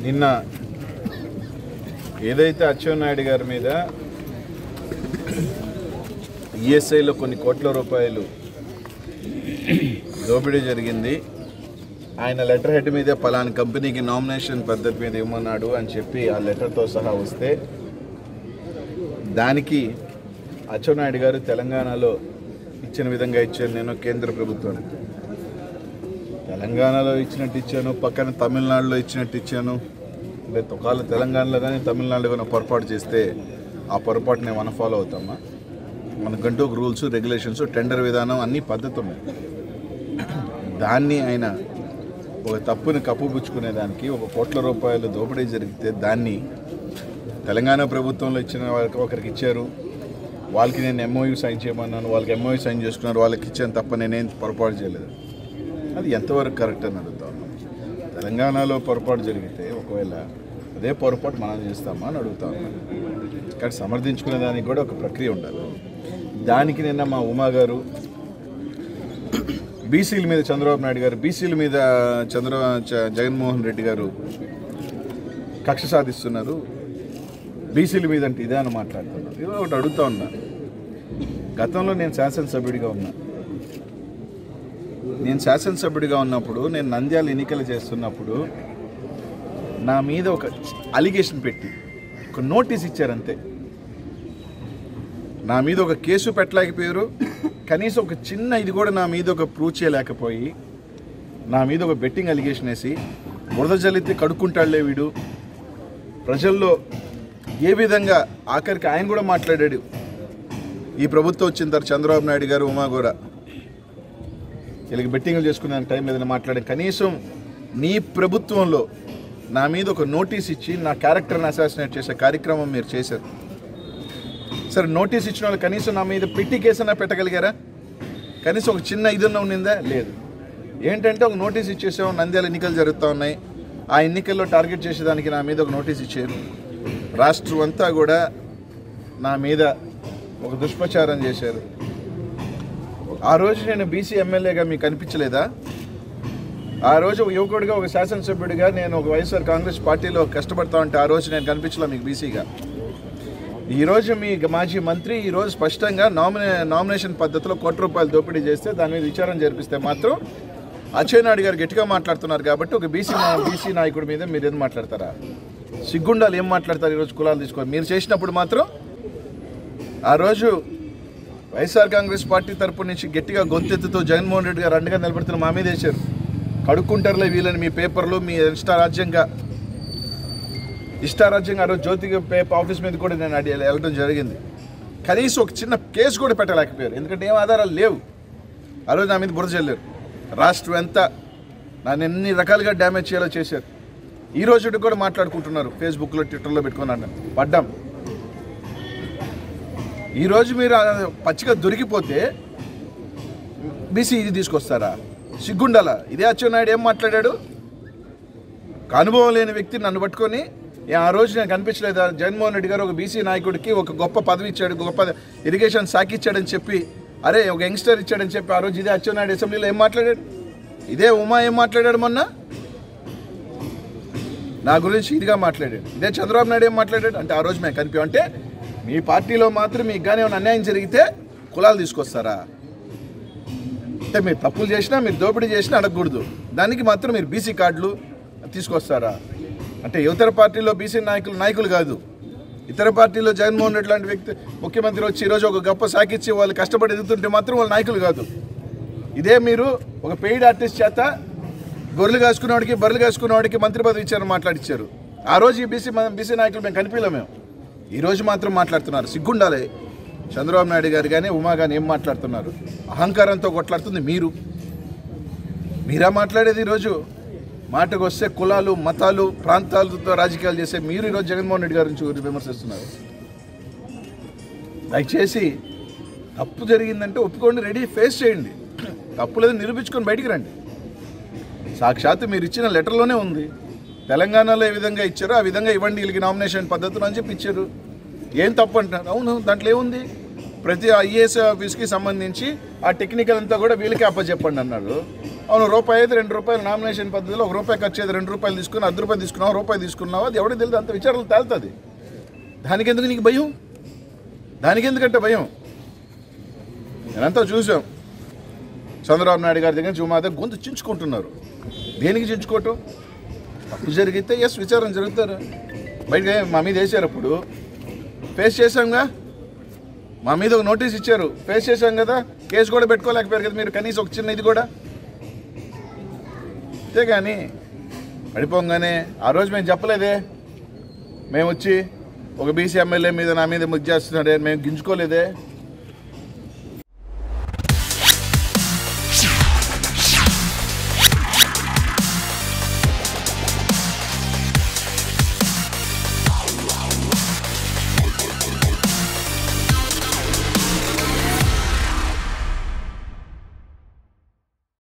నిన్న ఏదైతే అచ్చెన్నాయుడు గారి మీద ఈఎస్ఐలో కొన్ని కోట్ల రూపాయలు దోపిడీ జరిగింది ఆయన లెటర్ హెడ్ మీదే పలానా కంపెనీకి నామినేషన్ పద్ధతి మీద ఇవ్వమన్నాడు అని చెప్పి ఆ లెటర్తో సహా వస్తే దానికి అచ్చెన్నాయుడు గారు తెలంగాణలో ఇచ్చిన విధంగా ఇచ్చాను నేను కేంద్ర ప్రభుత్వానికి తెలంగాణలో ఇచ్చినట్టు ఇచ్చాను పక్కన తమిళనాడులో ఇచ్చినట్టు ఇచ్చాను లేదు ఒకవేళ తెలంగాణలో కానీ తమిళనాడులో కానీ పొరపాటు చేస్తే ఆ పొరపాటు నేను మన ఫాలో అవుతామా మనకంటూ ఒక రూల్స్ రెగ్యులేషన్స్ టెండర్ విధానం అన్ని పద్ధతి ఉన్నాయి దాన్ని ఆయన ఒక తప్పుని కప్పుపుచ్చుకునే దానికి ఒక కోట్ల రూపాయలు దోపిడీ జరిగితే దాన్ని తెలంగాణ ప్రభుత్వంలో ఇచ్చిన వాళ్ళకి ఒకరికి ఇచ్చారు వాళ్ళకి నేను ఎంఓయూ సైన్ చేయమన్నాను వాళ్ళకి ఎంఓయూ సైన్ చేసుకున్నారు వాళ్ళకి ఇచ్చాను తప్ప నేనేం పొరపాటు చేయలేదు అది ఎంతవరకు కరెక్ట్ అని అడుగుతా ఉన్నాను తెలంగాణలో పొరపాటు జరిగితే ఒకవేళ అదే పొరపాటు మనం చేస్తామా అని అడుగుతా ఉన్నాను కానీ సమర్థించుకునే దానికి కూడా ఒక ప్రక్రియ ఉండాలి దానికి నిన్న మా ఉమా గారు బీసీల మీద చంద్రబాబు నాయుడు గారు బీసీల మీద చంద్ర చ- జగన్మోహన్ రెడ్డి గారు కక్ష సాధిస్తున్నారు బీసీల మీద అంటే ఇదే అని మాట్లాడుతున్నారు ఇదో ఒకటి అడుగుతా ఉన్నా గతంలో నేను శాసనసభ్యుడిగా ఉన్నా నేను శాసనసభ్యుడిగా ఉన్నప్పుడు నేను నంద్యాల ఎన్నికలు చేస్తున్నప్పుడు నా మీద ఒక అలిగేషన్ పెట్టి ఒక నోటీస్ ఇచ్చారంతే నా మీద ఒక కేసు పెట్టలేకపోయారు కనీసం ఒక చిన్న ఇది కూడా నా మీద ఒక ప్రూవ్ చేయలేకపోయి నా మీద ఒక బెట్టింగ్ అలిగేషన్ వేసి బురద జల్లితే కడుక్కుంటాడులే వీడు ప్రజల్లో ఏ విధంగా ఆఖరికి ఆయన కూడా మాట్లాడాడు ఈ ప్రభుత్వం వచ్చిన తర్వాత చంద్రబాబు నాయుడు గారు ఉమా కూడా వీళ్ళకి బెట్టింగ్లు చేసుకునే టైం ఏదైనా మాట్లాడే కనీసం నీ ప్రభుత్వంలో నా మీద ఒక నోటీస్ ఇచ్చి నా క్యారెక్టర్ని అసాసినేట్ చేసే కార్యక్రమం మీరు చేశారు సరే నోటీస్ ఇచ్చిన వాళ్ళు కనీసం నా మీద పెట్టి కేసన్నా పెట్టగలిగారా కనీసం ఒక చిన్న ఇదన్నా ఉండిందా లేదు ఏంటంటే ఒక నోటీస్ ఇచ్చేసాం నంద్యాల ఎన్నికలు జరుగుతూ ఉన్నాయి ఆ ఎన్నికల్లో టార్గెట్ చేసేదానికి నా మీద ఒక నోటీస్ ఇచ్చారు రాష్ట్రం అంతా కూడా నా మీద ఒక దుష్ప్రచారం చేశారు ఆ రోజు నేను బీసీ ఎమ్మెల్యేగా మీకు కనిపించలేదా ఆ రోజు ఒక యువకుడిగా ఒక శాసనసభ్యుడిగా నేను ఒక వైఎస్ఆర్ కాంగ్రెస్ పార్టీలో కష్టపడతా ఉంటే ఆ రోజు నేను కనిపించలే మీకు బీసీగా ఈరోజు మీ మాజీ మంత్రి ఈరోజు స్పష్టంగా నామినే నామినేషన్ పద్ధతిలో కోటి రూపాయలు దోపిడీ చేస్తే దాని మీద విచారణ జరిపిస్తే మాత్రం అచ్చెన్నాయుడు గారు గట్టిగా మాట్లాడుతున్నారు కాబట్టి ఒక బీసీ బీసీ నాయకుడి మీద మీరు ఏం మాట్లాడతారా సిగ్గుండాలు ఏం మాట్లాడతారు ఈరోజు కులాలు తీసుకొని మీరు చేసినప్పుడు మాత్రం ఆ రోజు వైఎస్ఆర్ కాంగ్రెస్ పార్టీ తరపు నుంచి గట్టిగా గొంతెత్తుతో జగన్మోహన్ రెడ్డి గారు అండగా నిలబడుతున్న మా మీద వేశారు కడుక్కుంటారులే వీళ్ళని మీ పేపర్లు మీ ఇష్టారాజ్యంగా ఇష్టారాజ్యంగా ఆ రోజు జ్యోతి పేపర్ ఆఫీస్ మీద కూడా నేను అడి వెళ్ళడం జరిగింది కనీసం ఒక చిన్న కేసు కూడా పెట్టలేకపోయారు ఎందుకంటే ఏం ఆధారాలు లేవు ఆ రోజు నా మీద బురద చల్లారు రాష్ట్రం ఎంత నన్ను ఎన్ని రకాలుగా డ్యామేజ్ చేయాలో చేశారు ఈ రోజు కూడా మాట్లాడుకుంటున్నారు ఫేస్బుక్లో ట్విట్టర్లో పెట్టుకున్నాను పడ్డాం ఈరోజు మీరు ఆ పచ్చిగా దొరికిపోతే బీసీ ఇది తీసుకొస్తారా సిగ్గుండాలా ఇదే అచ్చెన్నాయుడు ఏం మాట్లాడాడు ఒక అనుభవం లేని వ్యక్తి నన్ను పట్టుకొని "ఏ, ఆ రోజు నేను కనిపించలేదా జగన్మోహన్ రెడ్డి గారు ఒక బీసీ నాయకుడికి ఒక గొప్ప పదవి ఇచ్చాడు గొప్ప ఇరిగేషన్ శాఖ ఇచ్చాడని చెప్పి అరే ఒక యంగ్స్టర్ ఇచ్చాడని చెప్పి ఆ రోజు ఇదే అచ్చెన్నాయుడు అసెంబ్లీలో ఏం మాట్లాడాడు ఇదే ఉమా ఏం మాట్లాడాడు మొన్న నా గురించి ఇదిగా మాట్లాడాడు ఇదే చంద్రబాబు నాయుడు ఏం మాట్లాడాడు అంటే ఆ రోజు మేము కనిపించాం అంటే మీ పార్టీలో మాత్రం మీకు కానీ ఏమైనా అన్యాయం జరిగితే కులాలు తీసుకొస్తారా అంటే మీరు తప్పులు చేసినా మీరు దోపిడీ చేసినా అడగకూడదు దానికి మాత్రం మీరు బీసీ కార్డులు తీసుకొస్తారా అంటే యువతర పార్టీలో బీసీ నాయకులు నాయకులు కాదు ఇతర పార్టీలో జగన్మోహన్ రెడ్డి లాంటి వ్యక్తి ముఖ్యమంత్రి వచ్చి ఈరోజు ఒక గొప్ప సాకిచ్చి వాళ్ళు కష్టపడి ఎదుగుతుంటే మాత్రం వాళ్ళు నాయకులు కాదు ఇదే మీరు ఒక పెయిడ్ ఆర్టిస్ట్ చేత గొర్రెలు కాసుకునేవాడికి బర్రెలు కాసుకునేవాడికి మంత్రి పదవి ఇచ్చారని మాట్లాడిచ్చారు ఆ రోజు ఈ బీసీ బీసీ నాయకులు మేము కనిపించలేము మేము ఈ రోజు మాత్రం మాట్లాడుతున్నారు సిగ్గుండాలి చంద్రబాబు నాయుడు గారు కానీ ఉమా కానీ ఏం మాట్లాడుతున్నారు అహంకారంతో కొట్లాడుతుంది మీరు మీరా మాట్లాడేది ఈరోజు మాటకు వస్తే కులాలు మతాలు ప్రాంతాలతో రాజకీయాలు చేసే మీరు ఈరోజు జగన్మోహన్ రెడ్డి గారి గురించి విమర్శిస్తున్నారు దయచేసి తప్పు జరిగిందంటే ఒప్పుకోండి రెడీ ఫేస్ చేయండి తప్పు లేదని నిరూపించుకొని బయటికి రండి సాక్షాత్తు మీరు ఇచ్చిన లెటర్లోనే ఉంది తెలంగాణలో ఏ విధంగా ఇచ్చారో ఆ విధంగా ఇవ్వండి వీళ్ళకి నామినేషన్ పద్ధతులు అని చెప్పి ఇచ్చారు ఏం తప్పు అంటున్నారు అవును దాంట్లో ఏముంది ప్రతి ఐఏఎస్ ఆఫీస్కి సంబంధించి ఆ టెక్నికల్ అంతా కూడా వీళ్ళకి అప్పచెప్పండి అన్నారు అవును రూపాయి అయితే రెండు రూపాయలు నామినేషన్ పద్ధతిలో ఒక రూపాయి ఖర్చు అయితే రెండు రూపాయలు తీసుకుని అర్ధ రూపాయలు తీసుకున్నావు రూపాయి తీసుకున్నావు అది ఎవరికి తెలియదు అంత విచారణలు తేలుతుంది దానికి ఎందుకు నీకు భయం దానికి ఎందుకంటే భయం నేనంతా చూసాం చంద్రబాబు నాయుడు గారి దగ్గర నుంచి మా దగ్గర గొంతు చించుకుంటున్నారు దేనికి చించుకోవటం తప్పు జరిగితే ఎస్ విచారణ జరుగుతారు బయటగా మా మీద వేసారు అప్పుడు ఫేస్ చేశాంగా మా మీద ఒక నోటీస్ ఇచ్చారు ఫేస్ చేశాం కదా కేసు కూడా పెట్టుకోలేకపోయారు కదా మీరు కనీసం ఒక చిన్న ఇది కూడా అంతే కానీ పడిపోగానే ఆ రోజు మేము చెప్పలేదే మేము వచ్చి ఒక బీసీ ఎమ్మెల్యే మీద నా మీద ముద్ద చేస్తున్నాడే మేము గింజుకోలేదే